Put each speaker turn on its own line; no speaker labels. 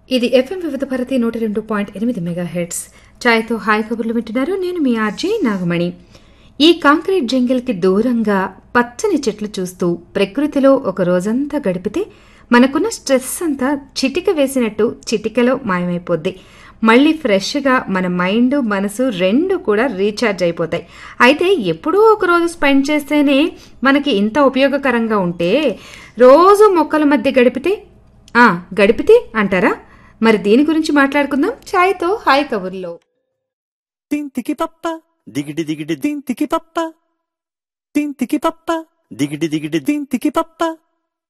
ఇది ఎఫ్ఎం వివిధ భారతి నూట రెండు పాయింట్ ఎనిమిది మెగా హెడ్స్ ఛాయ్తో హాయ్ కబుర్లు వింటున్నారు నేను మీ ఆర్జీ నాగమణి ఈ కాంక్రీట్ జంగిల్కి దూరంగా పచ్చని చెట్లు చూస్తూ ప్రకృతిలో ఒక రోజంతా గడిపితే మనకున్న స్ట్రెస్ అంతా చిటిక వేసినట్టు చిటికలో మాయమైపోద్ది మళ్ళీ ఫ్రెష్గా మన మైండ్ మనసు రెండు కూడా రీఛార్జ్ అయిపోతాయి అయితే ఎప్పుడూ ఒక రోజు స్పెండ్ చేస్తేనే మనకి ఇంత ఉపయోగకరంగా ఉంటే రోజు మొక్కల మధ్య గడిపితే ఆ గడిపితే అంటారా మరి దీని గురించి మాట్లాడుకుందాం ఛాయ్తో హాయ్ కబుర్లో
తింతికి పప్ప
దిగిడి దిగిడి
తింతికి పప్ప తింతికి పప్ప
దిగిడి దిగిడి
తింతికి పప్ప